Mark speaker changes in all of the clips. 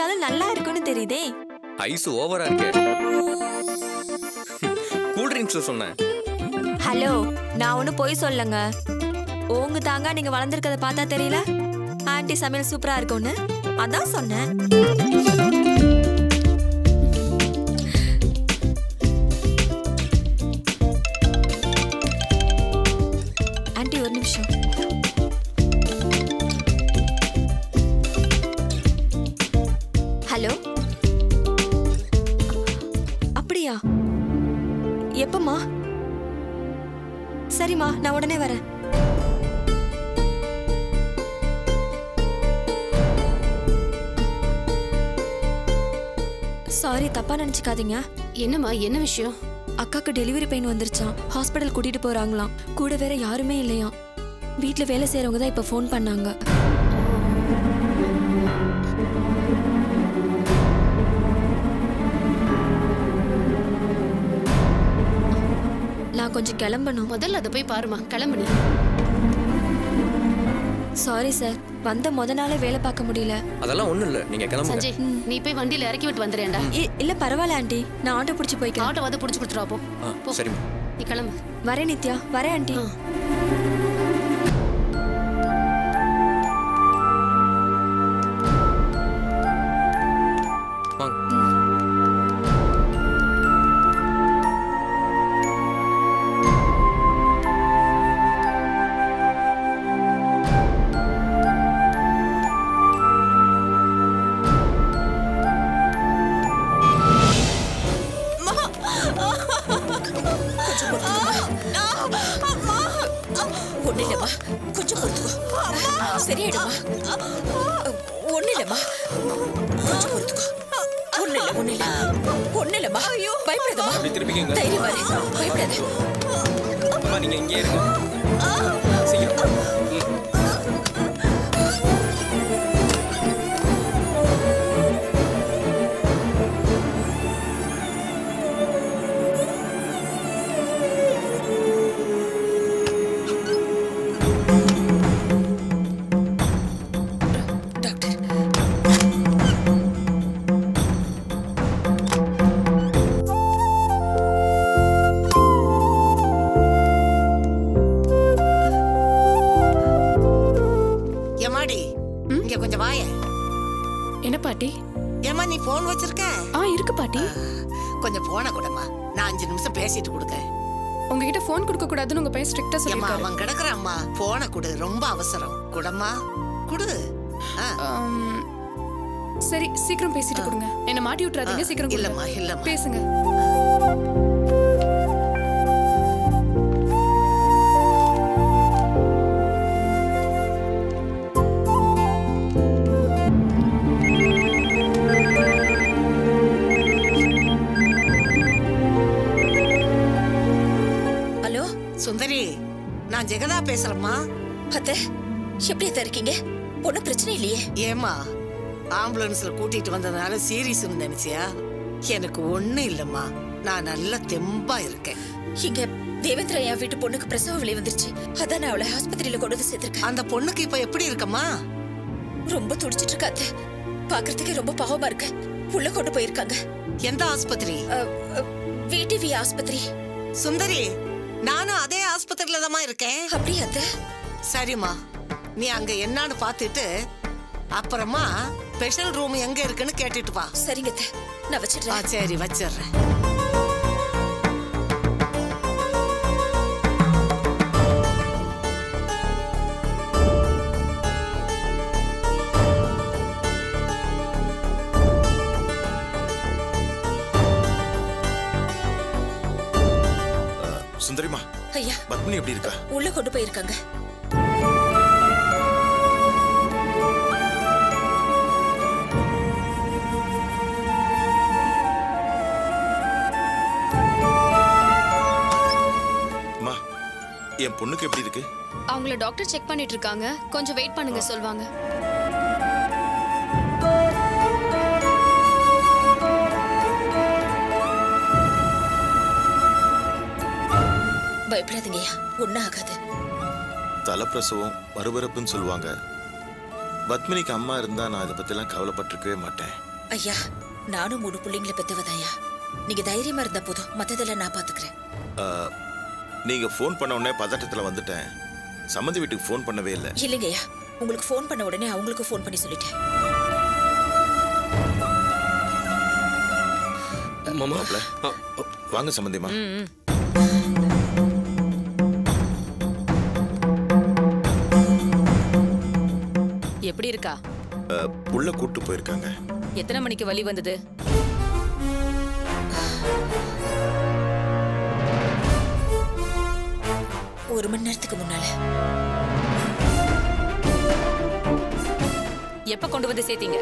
Speaker 1: சாப்பிட்டாலும் நல்லா இருக்குன்னு தெரியுதே
Speaker 2: ஐஸ் ஓவரா இருக்கே கூல் ட்ரிங்க்ஸ்ல சொன்னேன்
Speaker 1: ஹலோ நான் ஒன்றும் போய் சொல்லங்க உங்க தாங்க நீங்க வளர்ந்துருக்கத பார்த்தா தெரியல ஆன்ட்டி சமையல் சூப்பரா இருக்கும்னு அதான் சொன்னேன் ஆன்ட்டி ஒரு நிமிஷம் ஹலோ அப்படியா எப்பம்மா சரிம்மா நான் உடனே வரேன் சாரி தப்பா நினைச்சுக்காதீங்க
Speaker 3: என்னம்மா என்ன விஷயம்
Speaker 1: அக்காக்கு டெலிவரி பெயின் வந்துருச்சாம் ஹாஸ்பிட்டல் கூட்டிட்டு போறாங்களாம் கூட வேற யாருமே இல்லையாம் வீட்ல வேலை செய்றவங்க தான் இப்ப ஃபோன் பண்ணாங்க நான் கொஞ்சம் கிளம்பணும்
Speaker 3: முதல்ல அதை போய் பாருமா கிளம்பு நீ
Speaker 1: சாரி சார் வந்த முத நாளே வேலை பார்க்க முடியல
Speaker 2: அதெல்லாம் ஒண்ணும் இல்ல நீங்க கிளம்புங்க
Speaker 3: சஞ்சய் நீ போய் வண்டியில இறக்கி விட்டு வந்துடுறேன்டா
Speaker 1: இ- இல்ல பரவாயில்ல ஆண்டி நான் ஆட்டோ பிடிச்சி போய்க்கிறேன்
Speaker 3: ஆட்டோ வந்து புடிச்சு கொடுத்துருவா போ
Speaker 2: ஆ,
Speaker 3: போ.
Speaker 2: சரிம்மா
Speaker 3: நீ கிளம்பு
Speaker 1: வரேன் நித்யா வரேன் ஆண்டி
Speaker 3: ஆ.
Speaker 2: வாங்க
Speaker 4: ஒண்ணு இல்லம்மா கொஞ்சம் பொறுத்துக்கோ சரியாயிடுமா ஒண்ணு இல்லம்மா கொஞ்சம் பொறுத்துக்கோ ஒண்ணு இல்ல ஒண்ணு இல்ல ஒண்ணு இல்லம்மா பயப்படாதம்மா
Speaker 2: அப்படி திருப்பிக்கங்க
Speaker 4: தைரியமா இரு. பயப்படாத
Speaker 2: அம்மா நீங்க இங்கே இருங்க சீக்கிரம் ம்.
Speaker 4: டாக்டர்
Speaker 5: எம்மாடி இங்க கொஞ்சம் வாய
Speaker 6: என்ன பாட்டி
Speaker 5: ஏமா நீ போன் வச்சிருக்க
Speaker 6: ஆ இருக்கு பாட்டி
Speaker 5: கொஞ்சம் போன கூடமா நான் அஞ்சு நிமிஷம் பேசிட்டு கொடுக்கேன்
Speaker 6: உங்ககிட்ட ஃபோன் கொடுக்க கூடாதுன்னு உங்க பையன் ஸ்ட்ரிக்ட்டா
Speaker 5: ஏமா
Speaker 6: சொல்லிருக்காரு
Speaker 5: அவன் கிடக்குறாம்மா போன குடு ரொம்ப அவசரம் குடம்மா குடு ஆ,
Speaker 6: ஆம், சரி சீக்கிரம் பேசிட்டு கொடுங்க என்ன மாட்டி விட்டுறாதீங்க சீக்கிரம் கொடுங்க.
Speaker 5: இல்லம்மா இல்லம்மா
Speaker 6: பேசுங்க
Speaker 4: ஹலோ
Speaker 5: சுந்தரி நான் ஜெகதா பேசுறேம்மா
Speaker 4: அத்தை எப்படி அத்தை இருக்கீங்க ஒன்றும் பிரச்சனை இல்லையே
Speaker 5: ஏமா ஆம்புலன்ஸ்ல கூட்டிட்டு வந்ததுனால சீரியஸ் நினைச்சியா எனக்கு ஒண்ணு இல்லம்மா நான் நல்ல தெம்பா இருக்கேன்
Speaker 4: இங்க தேவேந்திர என் வீட்டு பொண்ணுக்கு பிரசவ வலி வந்துருச்சு அதான் நான் அவளை ஆஸ்பத்திரியில கொண்டு வந்து சேர்த்திருக்கேன்
Speaker 5: அந்த பொண்ணுக்கு இப்ப எப்படி இருக்கம்மா
Speaker 4: ரொம்ப துடிச்சிட்டு இருக்கா அத்தை பாக்குறதுக்கே ரொம்ப பாவமா இருக்கு உள்ள கொண்டு போயிருக்காங்க
Speaker 5: எந்த ஆஸ்பத்திரி
Speaker 4: விடிவி ஆஸ்பத்திரி
Speaker 5: சுந்தரி நானும் அதே ஆஸ்பத்திரியில தான் இருக்கேன்
Speaker 4: அப்படியா அத்தை
Speaker 5: சரிம்மா நீ அங்க என்னன்னு பார்த்துட்டு அப்புறமா ஸ்பெஷல் ரூம் எங்க இருக்குன்னு கேட்டுட்டு வா
Speaker 4: சரிங்க அத்தை நான்
Speaker 5: ஆ
Speaker 4: வச்சிடுறேன்
Speaker 5: சரி வச்சிடுறேன்
Speaker 7: சுந்தரிமா
Speaker 4: ஐயா
Speaker 7: பத்மினி எப்படி இருக்கா
Speaker 4: உள்ள கொண்டு போயிருக்காங்க
Speaker 7: அம்மா என் பொண்ணுக்கு எப்படி இருக்கு
Speaker 3: அவங்கள டாக்டர் செக் பண்ணிட்டு இருக்காங்க கொஞ்சம் வெயிட் பண்ணுங்க சொல்வாங்க
Speaker 4: பயப்படாதீங்கய்யா ஒன்னும் ஆகாது
Speaker 7: தலைப்பிரசவம் மறுபிறப்புன்னு சொல்லுவாங்க பத்மினிக்கு அம்மா இருந்தா நான் இதை பத்திலாம் கவலைப்பட்டிருக்கவே மாட்டேன்
Speaker 4: ஐயா நானும் மூணு பிள்ளைங்களை பெத்தவதாயா நீங்க தைரியமா இருந்தா போதும் மத்ததெல்லாம் நான் பாத்துக்கிறேன்
Speaker 7: ஆ, நீங்க ஃபோன் பண்ண உடனே பதட்டத்துல வந்துட்டேன் சம்மந்தி வீட்டுக்கு ஃபோன் பண்ணவே இல்லை
Speaker 4: இல்லைங்கய்யா உங்களுக்கு ஃபோன் பண்ண உடனே அவங்களுக்கு ஃபோன் பண்ணி சொல்லிட்டேன்
Speaker 2: மாமா
Speaker 7: மாப்ள.
Speaker 2: ஆ,
Speaker 7: வாங்க சம்மந்திமா
Speaker 8: எப்படி இருக்கா
Speaker 7: ஆ, உள்ள கூட்டு போயிருக்காங்க
Speaker 8: எத்தனை மணிக்கு வலி வந்தது
Speaker 4: ஒரு மணி நேரத்துக்கு முன்னால
Speaker 8: எப்ப கொண்டு வந்து சேர்த்தீங்க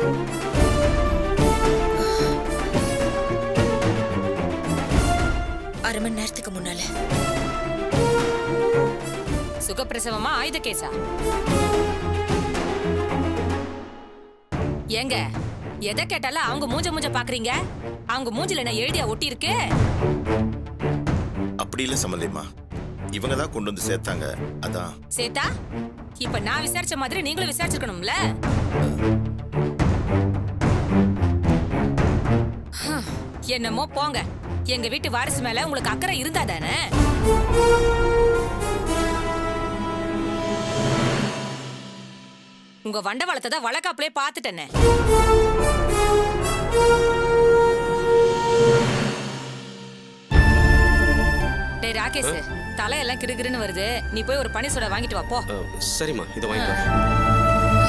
Speaker 4: அரை மணி நேரத்துக்கு முன்னால
Speaker 8: சுகப்பிரசவமா ஆயுத கேசா ஏங்க எதை கேட்டாலும் அவங்க மூஞ்ச மூஞ்ச பாக்குறீங்க அவங்க மூஞ்சில என்ன எழுதியா ஒட்டி இருக்கு
Speaker 7: அப்படி இல்லை சம்மந்திமா இவங்க தான் கொண்டு வந்து சேர்த்தாங்க அதான்
Speaker 8: சேத்தா இப்ப நான் விசாரிச்ச மாதிரி நீங்களும் விசாரிச்சிருக்கணும்ல ஹம், என்னமோ போங்க எங்க வீட்டு வாரிசு மேல உங்களுக்கு அக்கறை இருந்தா தானே உங்க வண்டவாளத்தை தான் வளக்காப்புலயே பாத்துட்டேனே டேய் ராகேஷ் தலையெல்லாம் கிறுகிறுன்னு வருது நீ போய் ஒரு பனி சோடா வாங்கிட்டு வா போ
Speaker 2: ஆ, சரிம்மா இதை வாங்கிக்கலாம்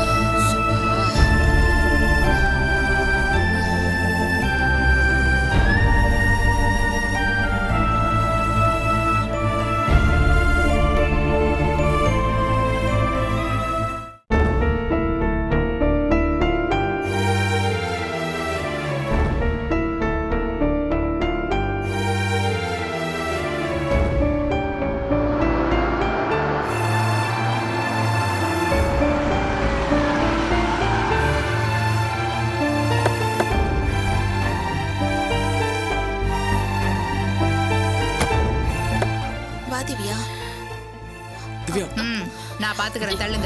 Speaker 4: வா திவ்யா
Speaker 9: திவ்யா
Speaker 10: ம் நான் பாத்துக்கிறேன் தள்ளுங்க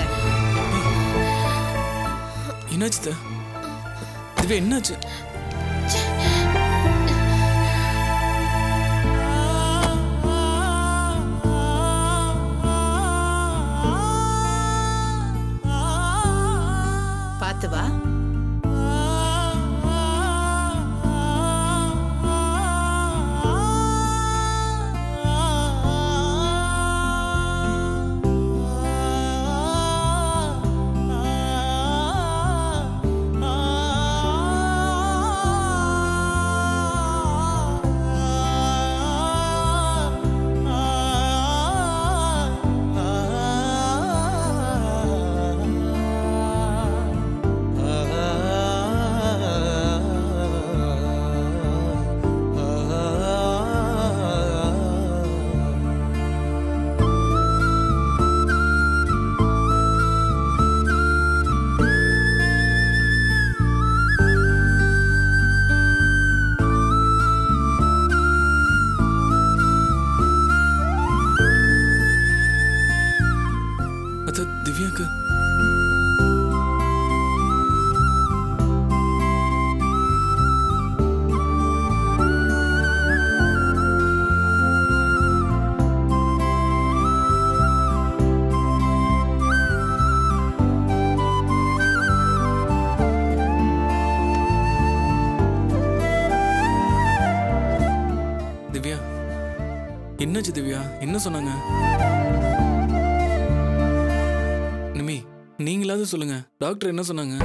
Speaker 9: என்னாச்சு த? திவ்யா என்னாச்சு
Speaker 10: பாத்து வா
Speaker 9: அத்த திவ்யாக்கு திவ்யா என்னாச்சு திவ்யா என்ன சொன்னாங்க நிமி நீங்களாவது சொல்லுங்க டாக்டர் என்ன சொன்னாங்க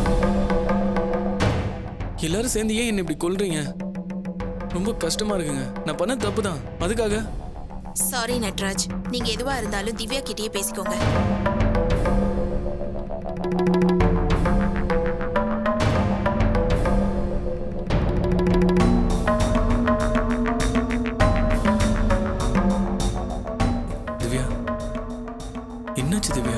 Speaker 9: எல்லாரும் சேர்ந்து ஏன் என்ன இப்படி கொல்றீங்க ரொம்ப கஷ்டமா இருக்குங்க நான் பண்ண தப்பு தான் அதுக்காக
Speaker 4: சாரி நட்ராஜ் நீங்க எதுவா இருந்தாலும் திவ்யா கிட்டயே பேசிக்கோங்க
Speaker 9: திவ்யா என்னாச்சு திவ்யா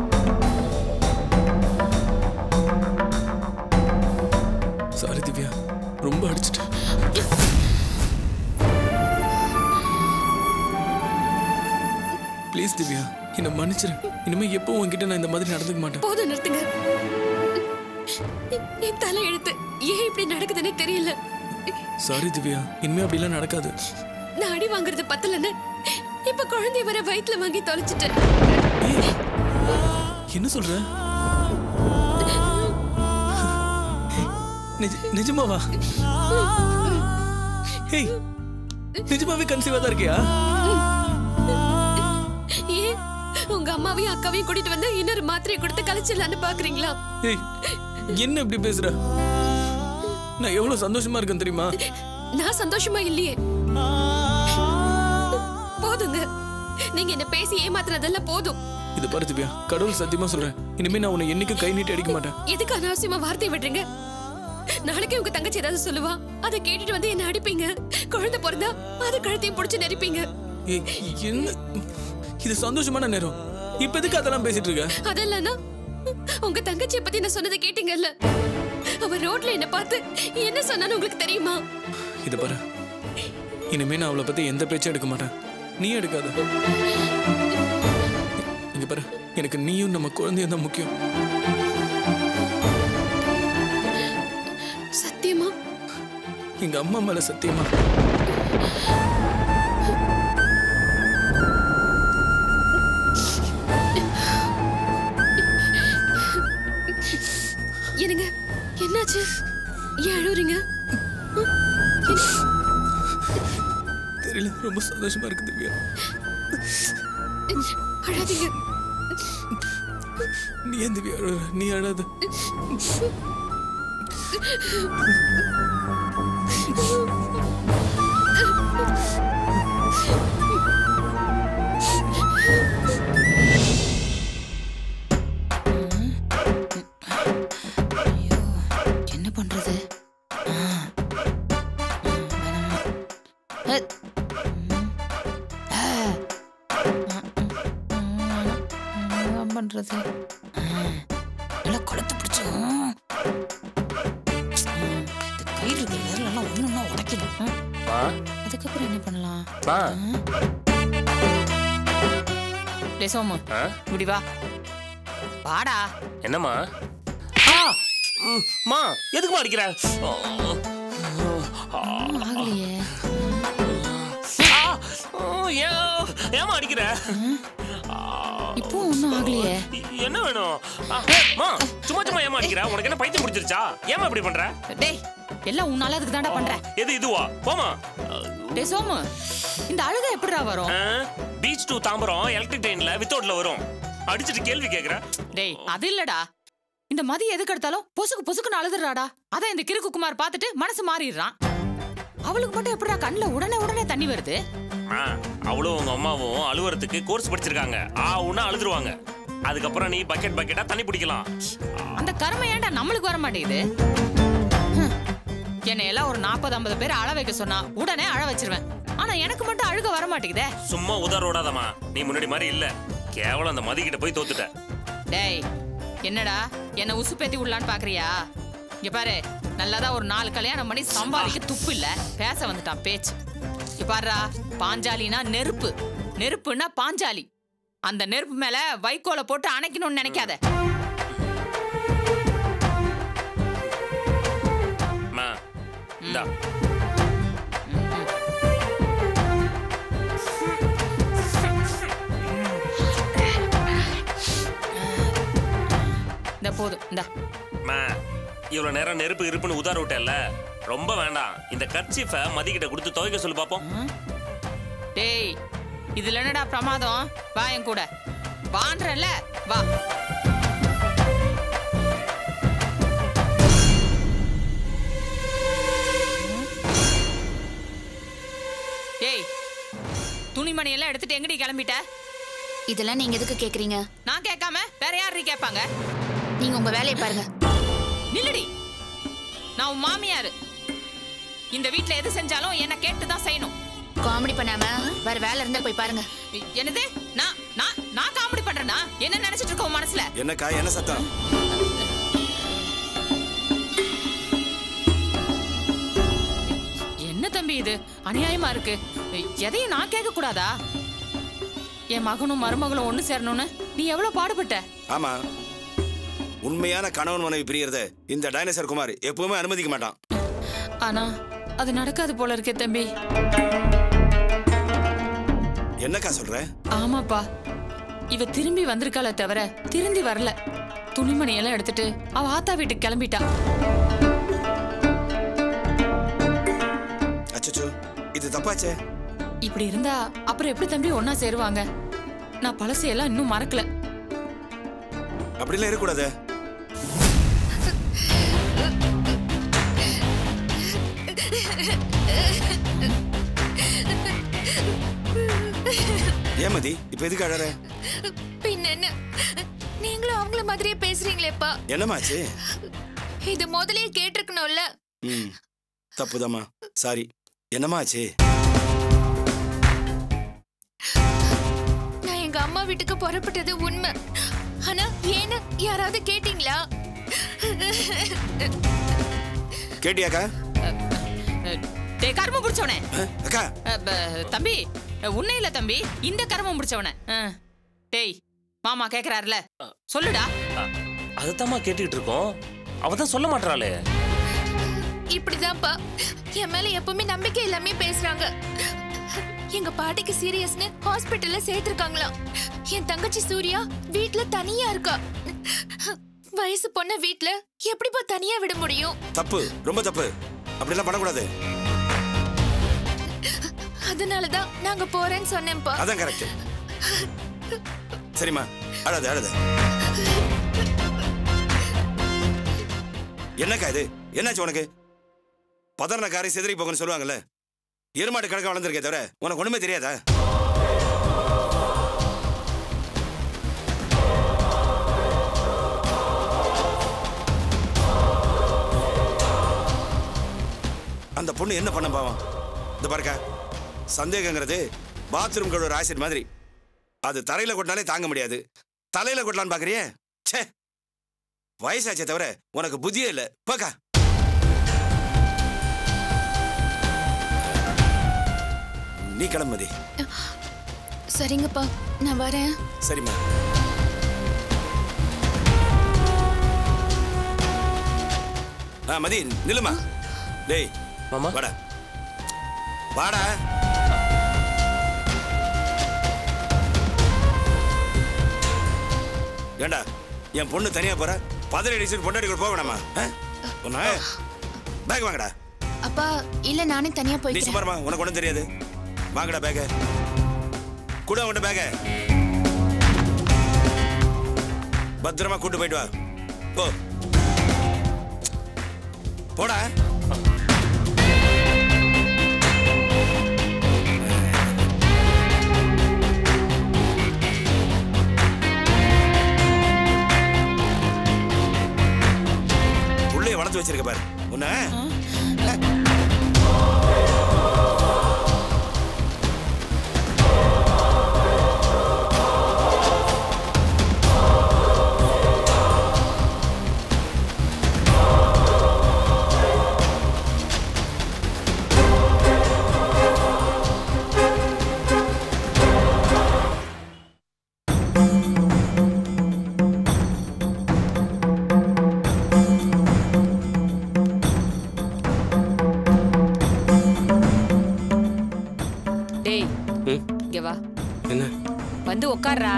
Speaker 9: சாரி திவ்யா ரொம்ப அடிச்சிட்டேன் ப்ளீஸ் திவ்யா என்னை மன்னிச்சிரு இனிமே எப்போ உன்கிட்ட நான் இந்த மாதிரி நடந்துக்க மாட்டேன்
Speaker 3: போதும் நிறுத்துங்க என் தலை எழுத்து ஏன் இப்படி நடக்குதுன்னே தெரியல
Speaker 9: சாரி திவ்யா இனிமே அப்படிலாம் நடக்காது
Speaker 3: நான் அடி வாங்குறது பத்தலன்னு இப்ப குழந்தை வர வயித்துல வாங்கி தொலைச்சிட்டேன்
Speaker 9: ஏய், என்ன சொல்ற நிஜ- நிஜமாவா ஏய் நிஜமாவே கன்சீவா தான் இருக்கியா
Speaker 3: ஏன் உங்க அம்மாவையும் அக்காவையும் கூட்டிட்டு வந்து இன்னொரு மாத்திரையை கொடுத்து கலைச்சிடலான்னு பாக்குறீங்களா
Speaker 9: ஏய் என்ன இப்படி பேசுற நான் எவ்வளவு சந்தோஷமா இருக்கேன் தெரியுமா
Speaker 3: நான் சந்தோஷமா இல்லையே போதுங்க நீங்க என்ன பேசி ஏமாத்துனதெல்லாம் போதும்
Speaker 9: இது பாரு திவ்யா கடவுள் சத்தியமா சொல்றேன் இனிமே நான் உன்னை என்னைக்கும் கை நீட்டி அடிக்க மாட்டேன்
Speaker 3: எதுக்கு அனாவசியமா வார்த்தை விடுறீங்க நாளைக்கு உங்க தங்கச்சி ஏதாவது சொல்லுவா அதை கேட்டுட்டு வந்து என்ன அடிப்பீங்க குழந்தை பிறந்தா அது கழுத்தையும் புடிச்சு நெரிப்பீங்க
Speaker 9: ஏய், என்ன இது சந்தோஷமான நேரம் இப்ப எதுக்கு அதெல்லாம் பேசிட்டு இருக்க
Speaker 3: அதெல்லாம்னா உங்க தங்கச்சியை பத்தி நான் சொன்னதை கேட்டீங்கல்ல அவ ரோட்ல என்ன பார்த்து என்ன சொன்னான்னு உங்களுக்கு தெரியுமா
Speaker 9: இது பாரு இனிமே நான் அவளை பத்தி எந்த பேச்சும் எடுக்க மாட்டேன் நீ எடுக்காத இங்க பாரு எனக்கு நீயும் நம்ம குழந்தையும் தான் முக்கியம்
Speaker 3: சத்தியமா
Speaker 9: எங்க அம்மா மேல சத்தியமா
Speaker 3: என்னங்க என்னாச்சு ஏன் அழுவுறீங்க
Speaker 9: தெரியல ரொம்ப சந்தோஷமா இருக்கு திவ்யா
Speaker 3: அழாதீங்க
Speaker 9: நீ ஏன் திவ்யா அழுற நீ அழாத
Speaker 10: ஐயோ என்ன பண்றது ஆ. ம், வேணாமா. அ. ம். ஆ. ம், ம், ம், என்னதான் பண்றது ஆ. நல்லா கொளுத்து பிடிச்சோம் கயிறு இருக்கிற விரலெல்லாம் ஒண்ணு ஒண்ணா உடைக்கணும் ம்.
Speaker 11: மா
Speaker 10: அதுக்கப்புறம் என்ன பண்ணலாம்
Speaker 11: மா
Speaker 10: டேய் சோமு
Speaker 11: ஆ?
Speaker 10: இப்படி வா வாடா
Speaker 11: என்னம்மா ஆ! ம், மா எதுக்குமா அடிக்கிற ஓ, ஆ,
Speaker 10: ஒண்ணும் ஆகலையே
Speaker 11: ஆ, ஓ, ஏன் ஏமா அடிக்கிற ஆ,
Speaker 10: இப்போ ஒன்றும் ஆகலையே
Speaker 11: என்ன வேணும் ஆ, மா சும்மா சும்மா ஏமா அடிக்கிற உனக்கு என்ன பைத்தியம் பிடிச்சிருச்சா ஏமா இப்படி பண்ற
Speaker 10: டேய் எல்லாம் உன்னால அதுக்கு தாண்டா பண்றேன்
Speaker 11: எது இதுவா போமா
Speaker 10: டேய் சோமு இந்த அழுகை எப்படிடா வரும்
Speaker 11: பீச் டு தாம்பரம் எலக்ட்ரிக் ட்ரெயின்ல வித்தவுட்ல வரும் அடிச்சிட்டு கேள்வி கேக்குற
Speaker 10: டேய் அது இல்லடா இந்த மதி எதுக்கு எடுத்தாலும் பொசுக்கு பொசுக்குன்னு அழுதுறாடா அதான் இந்த கிறுக்கு குமார் பார்த்துட்டு மனசு மாறிடுறான் அவளுக்கு மட்டும் எப்படிடா கண்ணுல உடனே உடனே தண்ணி வருது
Speaker 11: ஆ, அவளும் உங்க அம்மாவும் அழுவுறதுக்கு கோர்ஸ் படிச்சிருக்காங்க ஆ உன்னா அழுதுருவாங்க அதுக்கப்புறம் நீ பக்கெட் பக்கெட்டா தண்ணி பிடிக்கலாம்
Speaker 10: அந்த கருமை ஏன்டா நம்மளுக்கு வர மாட்டேங்குது ஹம். என்னை எல்லாம் ஒரு நாற்பது ஐம்பது பேர் அழ வைக்க சொன்னா உடனே அழ வச்சிருவேன் ஆனா எனக்கு மட்டும் அழுக வர மாட்டேங்குதே
Speaker 11: சும்மா உதற விடாதம்மா நீ முன்னாடி மாதிரி இல்ல கேவலம் அந்த மதிக்கிட்ட போய் தோத்துட்ட
Speaker 10: டேய் என்னடா என்ன உசு பேத்தி விடலான்னு பாக்குறியா இங்க பாரு நல்லாதான் ஒரு நாலு கல்யாணம் பண்ணி சம்பாதிக்க துப்பு இல்ல பேச வந்துட்டான் பேச்சு இங்க பாருடா பாஞ்சாலினா நெருப்பு நெருப்புன்னா பாஞ்சாலி அந்த நெருப்பு மேல வைக்கோலை போட்டு அணைக்கணும்னு நினைக்காத
Speaker 11: அம்மா இந்தா
Speaker 10: இந்த போதும் இந்த
Speaker 11: அம்மா இவ்வளவு நேரம் நெருப்பு இருப்புன்னு உதார விட்டேல்ல ரொம்ப வேண்டாம் இந்த கர்ச்சீஃபை மதிக்கிட்ட கொடுத்து துவைக்க சொல்லு பாப்போம்
Speaker 10: டேய் இதுல என்னடா பிரமாதம் வா என் கூட வான்றல வா டேய் துணிமணி எல்லாம் எடுத்துட்டு எங்கடி கிளம்பிட்ட
Speaker 12: இதெல்லாம் நீங்க எதுக்கு கேக்குறீங்க
Speaker 10: நான் கேட்காம வேற யாரு கேட்பாங்க
Speaker 12: நீங்க உங்க வேலையை பாருங்க
Speaker 10: நில்லுடி நான் உன் மாமியாரு இந்த வீட்ல எது செஞ்சாலும் என்ன கேட்டு தான் செய்யணும்
Speaker 12: காமெடி பண்ணாம வேற வேலை இருந்தா போய் பாருங்க
Speaker 10: என்னது நான் நான் நான் காமெடி பண்றேனா என்ன நினைச்சிட்டு இருக்க உன் மனசுல
Speaker 2: என்னக்கா என்ன சத்தம்
Speaker 10: என்ன தம்பி இது அநியாயமா இருக்கு எதையும் நான் கேட்க கூடாதா என் மகனும் மருமகளும் ஒண்ணு சேரணும்னு நீ எவ்வளவு பாடுபட்ட
Speaker 2: ஆமா
Speaker 13: உண்மையான கணவன் மனைவி பிரியறத இந்த டைனோசர் குமார் எப்பவுமே அனுமதிக்க மாட்டான்
Speaker 10: ஆனா அது நடக்காது போல இருக்கே தம்பி
Speaker 13: என்னக்கா சொல்ற
Speaker 10: ஆமாப்பா இவ திரும்பி வந்திருக்காளே தவிர திரும்பி வரல துணிமணி எல்லாம் எடுத்துட்டு அவ ஆத்தா வீட்டுக்கு கிளம்பிட்டா
Speaker 13: அச்சச்சோ இது தப்பாச்சே
Speaker 10: இப்படி இருந்தா அப்புறம் எப்படி தம்பி ஒன்னா சேருவாங்க நான் பழசையெல்லாம் இன்னும் மறக்கல
Speaker 13: அப்படிலாம் இருக்கக்கூடாது ஏமதி இப்ப எதுக்கு அழற
Speaker 12: பின்ன என்ன நீங்களும் அவங்கள மாதிரியே பேசுறீங்களேப்பா
Speaker 13: என்னமாச்சு
Speaker 12: இது முதல்லயே கேட்டிருக்கணும்ல
Speaker 13: ம் தப்புதாம்மா சாரி என்னம்மா ஆச்சு
Speaker 12: நான் எங்க அம்மா வீட்டுக்கு புறப்பட்டது உண்மை ஆனா ஏன்னு யாராவது கேட்டீங்களா
Speaker 13: கேட்டியாக்கா
Speaker 10: டே கருமம் பிடிச்சவனே
Speaker 13: அக்கா
Speaker 10: அஹ், ப- தம்பி உன்னை இல்ல தம்பி இந்த கருமம் பிடிச்சவன டேய் மாமா கேக்குறாருல சொல்லுடா
Speaker 11: அதைத்தாம்மா கேட்டுக்கிட்டு இருக்கோம் அவ தான் சொல்ல மாட்டாளே
Speaker 12: இப்படிதான்ப்பா என் மேல எப்பவுமே நம்பிக்கை இல்லாம பேசுறாங்க எங்க பாட்டிக்கு சீரியஸ்னு ஹாஸ்பிட்டல்ல சேர்த்திருக்காங்களாம் என் தங்கச்சி சூர்யா வீட்ல தனியா இருக்கா வயசு பொண்ண வீட்ல எப்படிப்பா தனியா விட முடியும்
Speaker 13: தப்பு ரொம்ப தப்பு அப்படிலாம் பண்ணக்கூடாது
Speaker 12: அதனாலதான் நாங்க போறேன்னு சொன்னேன்ப்பா
Speaker 13: அதான் கரெக்ட் சரிம்மா அழாத அழாத என்னக்கா இது என்னாச்சு உனக்கு பதறின காரை சிதறி போகணும்னு சொல்லுவாங்கல்ல எருமாட்டு கணக்க வளர்ந்துருக்கே தவிர உனக்கு ஒண்ணுமே தெரியாதா அந்த பொண்ணு என்ன பண்ண பாவம் இந்த பாருக்கா சந்தேகங்கிறது பாத்ரூம் கழுவுற ஆசிட் மாதிரி அது தரையில கொட்டினாலே தாங்க முடியாது தலையில கொட்டலான்னு பாக்குறியே ச்சே வயசாச்சே தவிர உனக்கு புத்தியே இல்ல போக்கா நீ கிளம்பதி
Speaker 12: சரிங்கப்பா நான் வரேன்
Speaker 13: சரிம்மா ஆ மதி நில்லுமா டேய்
Speaker 11: மாமா
Speaker 13: வாடா வாடா ஏண்டா என் பொண்ணு தனியா போற பதறி அடிச்சு பொண்டாடி கூட போக வேணாமா ஆ? உன்னை பேக் வாங்கடா
Speaker 12: அப்பா இல்ல நானே தனியா
Speaker 13: நீ
Speaker 12: போய்க்கிறேன்
Speaker 13: சும்மாருமா உனக்கு ஒன்றும் தெரியாது வாங்கடா பேக கூட உன்ட பேக பத்திரமா கூட்டு போயிட்டு வா போ போடா உள்ளே வளர்த்து வச்சிருக்க பாரு உன்ன
Speaker 8: டேய்
Speaker 2: ம்
Speaker 8: இங்க வா
Speaker 2: என்ன
Speaker 8: வந்து உட்கார்றா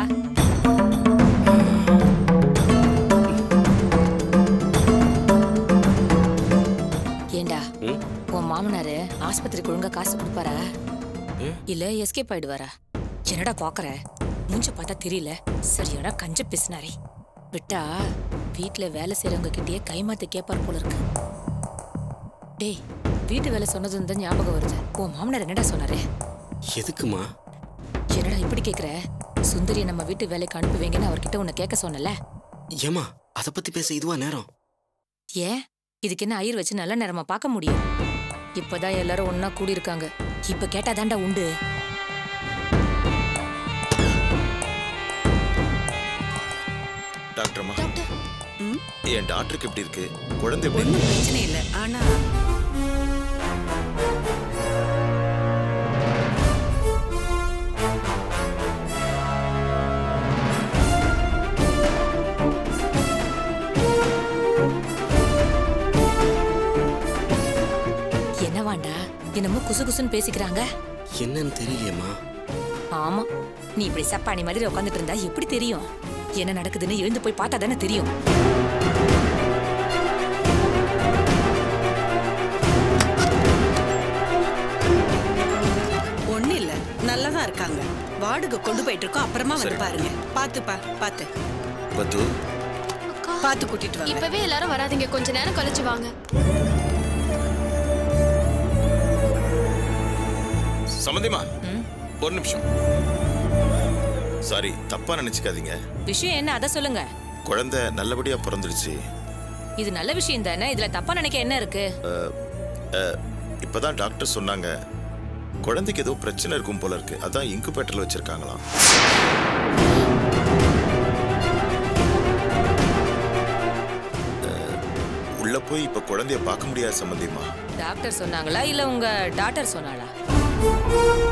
Speaker 8: ஏண்டா
Speaker 2: ம்
Speaker 8: உன் மாமனாரு ஆஸ்பத்திரிக்கு ஒழுங்கா காசு கொடுப்பாரா
Speaker 2: ம்.
Speaker 8: இல்ல எஸ்கேப் ஆயிடுவாரா என்னடா பாக்குற மூஞ்ச பார்த்தா தெரியல சரியாடா கஞ்ச பிசினாரி விட்டா வீட்ல வேலை செய்றவங்க கிட்டயே கைமாத்து கேப்பார் போல இருக்கு டேய் வீட்டு வேலை சொன்னதும் தான் ஞாபகம் வருது உன் மாமனார் என்னடா சொன்னாரு
Speaker 2: எதுக்குமா
Speaker 8: என்னடா இப்படி கேக்குற சுந்தரிய நம்ம வீட்டு வேலைக்கு அனுப்புவீங்கன்னு அவர்கிட்ட உன்னை கேட்க சொன்னல
Speaker 2: ஏமா அதை பத்தி பேச இதுவா நேரம்
Speaker 8: ஏன் இதுக்கு என்ன ஐயர் வச்சு நல்ல நேரமா பார்க்க முடியும் இப்பதான் எல்லாரும் ஒன்னா கூடி இருக்காங்க இப்ப கேட்டாதான்டா உண்டு
Speaker 7: டாக்டர்மா என் டாக்டருக்கு எப்படி இருக்கு குழந்தை எப்படி
Speaker 5: ஒன்றும்
Speaker 7: இருக்கு
Speaker 5: பிரச்சனை இல்லை ஆனா
Speaker 8: என்னமோ குசு குசுன்னு பேசிக்கிறாங்க
Speaker 2: என்னன்னு தெரியலையேம்மா
Speaker 8: ஆமா நீ இப்படி சப்பானி மாதிரி உட்காந்துட்டு இருந்தா எப்படி தெரியும் என்ன நடக்குதுன்னு எழுந்து போய் பார்த்தா தானே தெரியும்
Speaker 5: ஒண்ணு இல்ல நல்லதா இருக்காங்க வார்டுக்கு கொண்டு போயிட்டு இருக்கோம் அப்புறமா வந்து
Speaker 7: சரி.
Speaker 5: பாருங்க பாத்துப்பா பாத்து
Speaker 7: பத்து
Speaker 5: பாத்து கூட்டிட்டு வாங்க
Speaker 12: இப்பவே எல்லாரும் வராதீங்க கொஞ்ச நேரம் கழிச்சு வாங்க
Speaker 7: சம்மந்திமா ஒரு நிமிஷம் சாரி தப்பா நினைச்சுக்காதீங்க
Speaker 8: விஷயம் என்ன அதை சொல்லுங்க
Speaker 7: குழந்தை நல்லபடியா பிறந்துடுச்சு
Speaker 8: இது நல்ல விஷயம் தானே இதுல தப்பா நினைக்க என்ன இருக்கு
Speaker 7: அஹ், அஹ், இப்பதான் டாக்டர் சொன்னாங்க குழந்தைக்கு ஏதோ பிரச்சனை இருக்கும் போல இருக்கு அதான் இன்குபேட்டர்ல வச்சிருக்காங்களாம் அஹ், உள்ள போய் இப்ப குழந்தைய பார்க்க முடியாது சம்பந்தியமா
Speaker 8: டாக்டர் சொன்னாங்களா இல்ல உங்க டாக்டர் சொன்னாளா